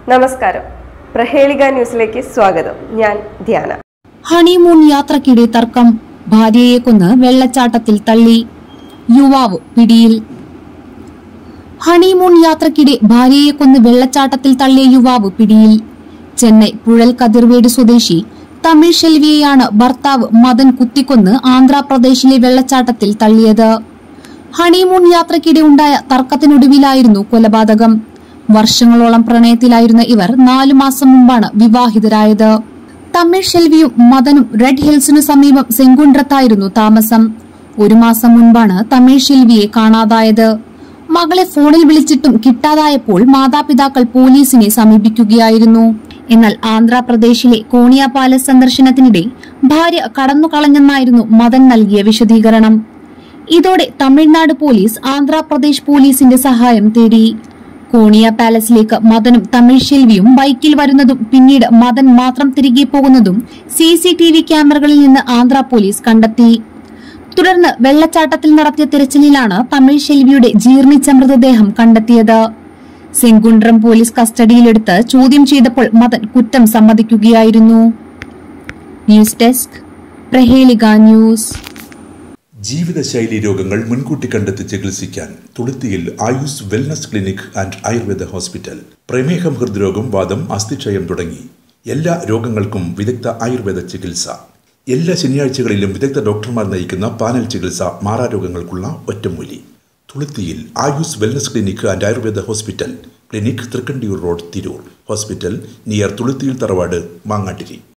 നമസ്കാരം പ്രഹേളിക ന്യൂസിലേക്ക് സ്വാഗതം ഞാൻ ധ്യാന ഹണിമൂൺ യാത്രക്കിടെ തർക്കം ഭാര്യയെ കൊന്ന് വെള്ളച്ചാട്ടത്തിൽ തള്ളി യുവാവ് പിടിയിൽ ഹണിമൂൺ യാത്രക്കിടെ ഭാര്യയെ കൊന്ന് വെള്ളച്ചാട്ടത്തിൽ തള്ളിയ യുവാവ് പിടിയിൽ ചെന്നൈ പുഴൽ കതിർവേട് സ്വദേശി തമിഴ് ഷെൽവിയെയാണ് ഭർത്താവ് മദൻ കുത്തിക്കൊന്ന് ആന്ധ്രാപ്രദേശിലെ വെള്ളച്ചാട്ടത്തിൽ തള്ളിയത് ഹണിമൂൺ യാത്രക്കിടെ ഉണ്ടായ തർക്കത്തിനൊടുവിലായിരുന്നു കൊലപാതകം വർഷങ്ങളോളം പ്രണയത്തിലായിരുന്ന ഇവർ നാലു മാസം മുമ്പാണ് വിവാഹിതരായത് തമിഴ് ഷെൽവിയും മദനും റെഡ് ഹിൽസിനു സമീപം സെങ്കുണ്ട്രത്തായിരുന്നു താമസം ഒരു മാസം മുൻപാണ് തമിഴ് ഷെൽവിയെ കാണാതായത് മകളെ ഫോണിൽ വിളിച്ചിട്ടും കിട്ടാതായപ്പോൾ മാതാപിതാക്കൾ പോലീസിനെ സമീപിക്കുകയായിരുന്നു എന്നാൽ ആന്ധ്രാപ്രദേശിലെ കോണിയ പാലസ് സന്ദർശനത്തിനിടെ ഭാര്യ കടന്നുകളഞ്ഞെന്നായിരുന്നു മദൻ നൽകിയ വിശദീകരണം ഇതോടെ തമിഴ്നാട് പോലീസ് ആന്ധ്രാപ്രദേശ് പോലീസിന്റെ സഹായം തേടി കോണിയ പാലസിലേക്ക് മദനും തമിഴ് ശെൽവിയും ബൈക്കിൽ വരുന്നതും പിന്നീട് മദൻ മാത്രം തിരികെ പോകുന്നതും സി സി ടി വി ക്യാമറകളിൽ നിന്ന് ആന്ധ്ര പോലീസ് കണ്ടെത്തി തുടർന്ന് വെള്ളച്ചാട്ടത്തിൽ നടത്തിയ തിരച്ചിലിലാണ് തമിഴ് ശെൽവിയുടെ ജീർണിച്ച മൃതദേഹം കണ്ടെത്തിയത് സെങ്കുണ്ട്രം പോലീസ് കസ്റ്റഡിയിലെടുത്ത് ചോദ്യം ചെയ്തപ്പോൾ മദൻ കുറ്റം സമ്മതിക്കുകയായിരുന്നു ന്യൂസ് ഡെസ്ക് പ്രഹേലിക ന്യൂസ് ജീവിതശൈലി രോഗങ്ങൾ മുൻകൂട്ടി കണ്ടെത്തി ചികിത്സിക്കാൻ Thuluthiyil Ayus wellness clinic and Ayurveda hospital പ്രമേഹം ഹൃദ്രോഗം വാദം അസ്ഥിക്ഷയം തുടങ്ങി എല്ലാ രോഗങ്ങൾക്കും വിദഗ്ധ ആയുർവേദ ചികിത്സ എല്ലാ ശനിയാഴ്ചകളിലും വിദഗ്ധ ഡോക്ടർമാർ നയിക്കുന്ന പാനൽ ചികിത്സ മാറാരോഗങ്ങൾക്കുള്ള ഒറ്റമൂലി Thuluthiyil Ayus wellness clinic and Ayurveda hospital clinic Thrikkandiyur road Tirur hospital near Thuluthiyil തറവാട് മാങ്ങാട്ടിരി